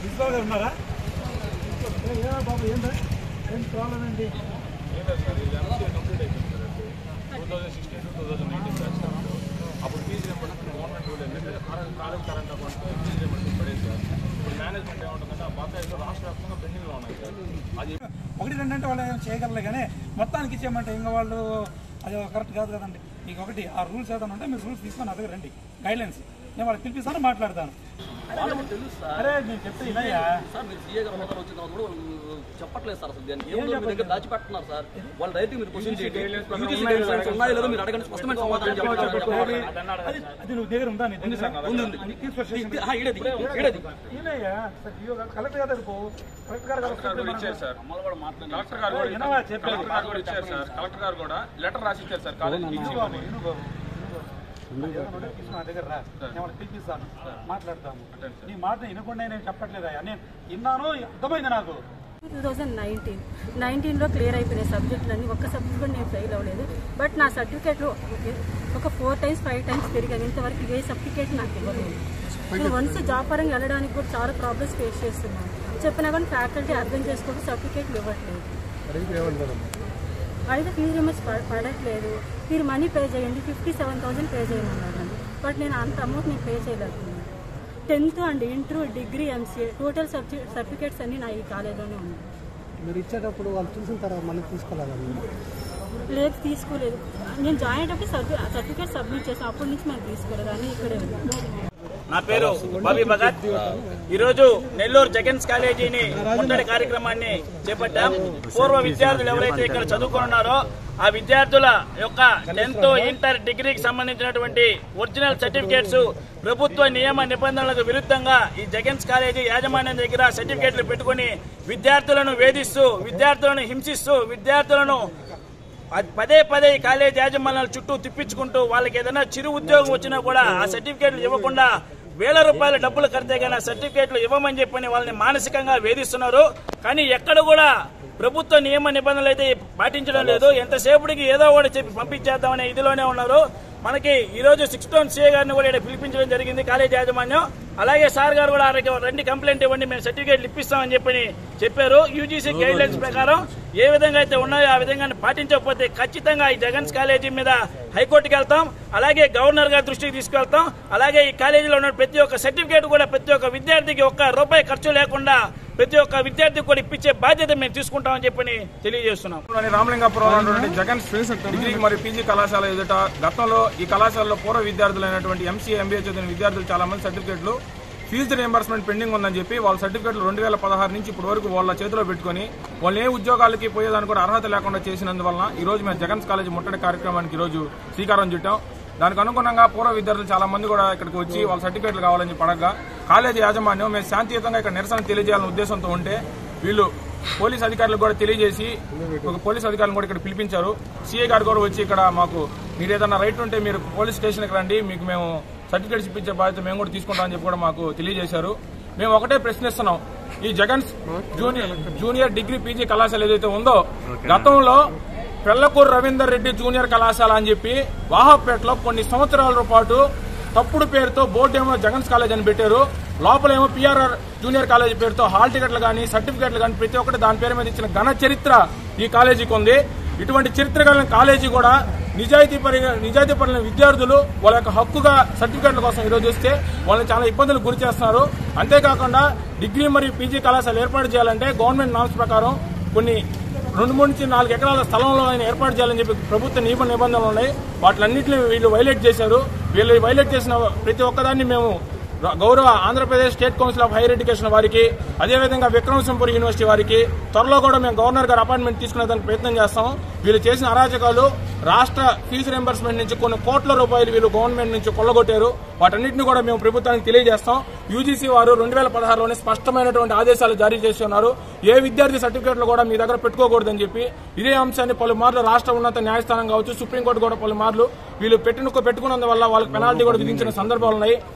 Principal గారు ఉన్నారా ఏ, ఏ బాబు ఏంటా ఏం ప్రాబ్లం ఏంటి అప్పుడు ఫీజు రియంబర్స్మెంట్ గవర్నమెంట్ రూల్ ఏంటంటే college current account fees reimbursement పడేది సార్ ఇప్పుడు మేనేజ్మెంట్ ఏమంటుందంటే ఆ బకాయిలు రాష్ట్ర వ్యాప్తంగా పెండింగ్లో ఉన్నాయి సార్ అది ఒకటి రెండంటే వాళ్ళు ఏం చేయగలరు కానీ మొత్తానికి ఇచ్చేయమంటే ఇంకా వాళ్ళు అది కరెక్ట్ కాదు కదండి మీకు ఒకటి ఆ రూల్స్ ఏదైనా ఉంటే మీరు రూల్స్ తీసుకొని అదే రండి గైడ్లైన్స్ నేను వాళ్ళకి పిలిపిస్తాను మాట్లాడతాను వాళ్ళకి తెలుసు సార్ అరే నేను చెప్తే ఇలాయా సార్ మీరు సీఏ గారు మొదలు వచ్చిన తర్వాత కూడా వాళ్ళు చెప్పట్లేదు సార్ అసలు దానికి ఏం మీ దగ్గర దాచిపెట్టున్నారు సార్ వాళ్ళ రైతు మీరు క్వశ్చన్ చేయండి యూజీసీ గైడ్లైన్స్ ఉన్నాయో లేదో మీరు అడగండి స్పష్టమైన సమాధానం చెప్పండి అది అది నువ్వు దగ్గర ఉందా నీ దగ్గర? ఉంది ఉంది అది తీసుకొచ్చి స్టేషన్కి. ఆ, ఈడది ఈడది ఈయనయ్యా, సార్ డిఓ గారు, కలెక్టర్ గారు పో కలెక్టర్ గారు కలెక్టర్ గారు కూడా ఇచ్చారు సార్ అమ్మలు కూడా మాట్లాడండి కలెక్టర్ గారు కూడా వినవా చెప్పేది? కలెక్టర్ గారు కూడా ఇచ్చారు సార్ కలెక్టర్ గారు కూడా లెటర్ రాసి ఇచ్చారు సార్ కాలేజ్ ఇను బాబు, ఇను బాబు, ఇను బాబు. ఏదైనా ఉంటే తీసుకుని నా దగ్గర రా నేను వాళ్ళకి పిలిపిస్తాను మాట్లాడతాము నీ మాట వినకుండా నేను చెప్పట్లేదా నేను విన్నాను అర్థమైంది నాకు టూ థౌజండ్ నైన్టీన్ నైన్టీన్లో క్లియర్ అయిపోయినాయి సబ్జెక్టులన్నీ ఒక్క సబ్జెక్ట్ కూడా నేను ఫెయిల్ అవ్వలేదు బట్ నా సర్టిఫికేట్లో ఒక ఫోర్ టైమ్స్ ఫైవ్ టైమ్స్ పెరిగాను ఇంతవరకు ఏ సర్టిఫికేట్ నాకు ఇవ్వలేదు నేను వన్స్ జాబ్ పరంగా వెళ్ళడానికి కూడా చాలా ప్రాబ్లమ్స్ ఫేస్ చేస్తున్నాను చెప్పినా కానీ ఫ్యాకల్టీ అర్థం చేసుకుంటూ సర్టిఫికేట్లు ఇవ్వట్లేదు అయితే ఫీజు రిమర్స్ పడట్లేదు మీరు మనీ పే చేయండి ఫిఫ్టీ సెవెన్ థౌసండ్ పే చేయమన్నారు బట్ నేను అంత అమౌంట్ నేను పే చేయలేకపోతున్నాను tenth and inter degree MCA total subject certificates అన్నీ నా ఈ కాలేజీలోనే ఉన్నాయి మీరు ఇచ్చేటప్పుడు వాళ్ళు చూసిన తర్వాత మళ్ళీ తీసుకోలేదా మీరు లేదు తీసుకోలేదు నేను జాయిన్ అయ్యేటప్పుడు సర్టి సర్టిఫికేట్ సబ్మిట్ చేసాను అప్పటి నుంచి మేము తీసుకోలేదు అన్నీ ఇక్కడే ఉంది నా పేరు బాబీ భగత్ ఈరోజు నెల్లూరు జగన్స్ కాలేజీని ముట్టడి కార్యక్రమాన్ని చేపట్టాం పూర్వ విద్యార్థులు ఎవరైతే ఇక్కడ చదువుకున్నారో ఆ విద్యార్థుల యొక్క టెన్త్ ఇంటర్ డిగ్రీకి సంబంధించినటువంటి ఒరిజినల్ సర్టిఫికేట్స్ ప్రభుత్వ నియమ నిబంధనలకు విరుద్ధంగా ఈ జగన్స్ కాలేజీ యాజమాన్యం దగ్గర సర్టిఫికేట్లు పెట్టుకుని విద్యార్థులను వేధిస్తూ విద్యార్థులను హింసిస్తూ విద్యార్థులను అది పదే పదే ఈ కాలేజ్ యాజమాన్యాల చుట్టూ తిప్పించుకుంటూ వాళ్ళకి ఏదైనా చిరు ఉద్యోగం వచ్చినా కూడా ఆ సర్టిఫికేట్లు ఇవ్వకుండా వేల రూపాయల డబ్బులు కడితే కానీ ఆ సర్టిఫికేట్లు ఇవ్వమని చెప్పని వాళ్ళని మానసికంగా వేధిస్తున్నారు కానీ ఎక్కడ కూడా ప్రభుత్వ నియమ నిబంధనలు అయితే పాటించడం లేదు ఎంతసేపటికి ఏదో ఒకటి చెప్పి పంపించేద్దామనే ఇదిలోనే ఉన్నారు మనకి ఈ రోజు సిక్స్ టౌన్ సీఏ గారిని కూడా ఇక్కడ పిలిపించడం జరిగింది కాలేజ్ యాజమాన్యం అలాగే సార్ గారు కూడా ఆరోగ్య రండి కంప్లైంట్ ఇవ్వండి మేము సర్టిఫికేట్లు ఇప్పిస్తామని చెప్పని చెప్పారు యూజీసీ గైడ్ లైన్స్ ప్రకారం ఏ విధంగా అయితే ఉన్నాయో ఆ విధంగా పాటించకపోతే ఖచ్చితంగా ఈ జగన్స్ కాలేజీ మీద హైకోర్టుకి వెళ్తాం అలాగే గవర్నర్ గారి దృష్టికి తీసుకెళ్తాం అలాగే ఈ కాలేజీలో ఉన్న ప్రతి ఒక్క సర్టిఫికేట్ కూడా ప్రతి ఒక్క విద్యార్థికి ఒక్క రూపాయి ఖర్చు లేకుండా ప్రతి ఒక్క విద్యార్థికి కూడా ఇప్పించే బాధ్యత మేము తీసుకుంటామని చెప్పని తెలియజేస్తున్నాం లోని రామలింగాపురంలో ఉన్నటువంటి జగన్ డిగ్రీ మరియు పీజీ కళాశాల ఎదుట గతంలో ఈ కళాశాలలో పూర్వ విద్యార్థులైనటువంటి ఎంసీఏ ఎంబీఏ చదివిన విద్యార్థులు చాలా మంది సర్టిఫికెట్లు ఫీజు రియంబర్స్మెంట్ పెండింగ్ ఉందని చెప్పి వాళ్ళ సర్టిఫికెట్లు రెండు వేల పదహారు నుంచి ఇప్పటి వరకు వాళ్ళ చేతిలో పెట్టుకుని వాళ్ళు ఏ ఉద్యోగాలకి పోయేదానికి కూడా అర్హత లేకుండా చేసినందువలన ఈ రోజు మేము జగన్స్ కాలేజ్ ముట్టడి కార్యక్రమానికి ఈ రోజు శ్రీకారం చుట్టాం దానికి అనుగుణంగా పూర్వ విద్యార్థులు చాలా మంది కూడా ఇక్కడికి వచ్చి వాళ్ళ సర్టిఫికెట్లు కావాలని చెప్పి అడగగా కాలేజీ యాజమాన్యం మేము శాంతియుతంగా ఇక్కడ నిరసన తెలియజేయాలనే ఉద్దేశంతో ఉంటే వీళ్ళు పోలీస్ అధికారులకు కూడా తెలియజేసి ఒక పోలీస్ అధికారులను కూడా ఇక్కడ పిలిపించారు సీఏ గారు కూడా వచ్చి ఇక్కడ మాకు మీరు ఏదైనా రైట్ ఉంటే మీరు పోలీస్ స్టేషన్కి రండి మీకు మేము సర్టిఫికేట్స్ ఇప్పించే బాధ్యత మేము కూడా తీసుకుంటామని చెప్పి కూడా మాకు తెలియజేశారు మేము ఒకటే ప్రశ్నిస్తున్నాం ఈ Jagan's junior junior degree PG కళాశాల ఏదైతే ఉందో గతంలో పెళ్లకూరు రవీందర్ రెడ్డి జూనియర్ కళాశాల అని చెప్పి వాహపేటలో కొన్ని సంవత్సరాల పాటు తప్పుడు పేరుతో బోర్డు ఏమో జగన్స్ కాలేజ్ అని పెట్టారు లోపలేమో పిఆర్ఆర్ జూనియర్ కాలేజ్ పేరుతో హాల్ టికెట్లు కానీ సర్టిఫికెట్లు కానీ ప్రతి ఒక్కటి దాని పేరు మీద ఇచ్చిన ఘన చరిత్ర ఈ కాలేజీకి ఉంది ఇటువంటి చరిత్ర కలిగిన కాలేజీ కూడా నిజాయితీ పరి నిజాయితీ పడిన విద్యార్థులు వాళ్ళ యొక్క హక్కుగా సర్టిఫికెట్ల కోసం ఈరోజు వస్తే వాళ్ళని చాలా ఇబ్బందులు గురి చేస్తున్నారు అంతేకాకుండా డిగ్రీ మరియు పీజీ కళాశాల ఏర్పాటు చేయాలంటే గవర్నమెంట్ నామ్స్ ప్రకారం కొన్ని రెండు మూడు నుంచి నాలుగు ఎకరాల స్థలంలో ఆయన ఏర్పాటు చేయాలని చెప్పి ప్రభుత్వ నియమ నిబంధనలు ఉన్నాయి వాటిలన్నింటినీ వీళ్ళు వైలేట్ చేశారు వీళ్ళు వైలేట్ చేసిన ప్రతి ఒక్కదాన్ని మేము గౌరవ Andhra Pradesh state council of higher education వారికి అదేవిధంగా విక్రమసింహపురి యూనివర్సిటీ వారికి త్వరలో కూడా మేము గవర్నర్ గారు అపాయింట్మెంట్ తీసుకునేదానికి ప్రయత్నం చేస్తాం వీళ్ళు చేసిన అరాచకాలు రాష్ట్ర ఫీజు రింబర్స్మెంట్ నుంచి కొన్ని కోట్ల రూపాయలు వీళ్ళు గవర్నమెంట్ నుంచి కొల్లగొట్టారు వాటన్నిటిని కూడా మేము ప్రభుత్వానికి తెలియజేస్తాం యూజీసీ వారు రెండు వేల పదహారులోనే స్పష్టమైనటువంటి ఆదేశాలు జారీ చేసి ఉన్నారు ఏ విద్యార్థి సర్టిఫికేట్లు కూడా మీ దగ్గర పెట్టుకోకూడదని చెప్పి ఇదే అంశాన్ని పలుమార్లు రాష్ట్ర ఉన్నత న్యాయస్థానం కావచ్చు సుప్రీంకోర్టు కూడా పలుమార్లు వీళ్ళు పెట్టిన పెట్టుకున్నందువల్ల వాళ్ళకి పెనాల్టీ కూడా విధించిన సందర్భాలు ఉన్నాయి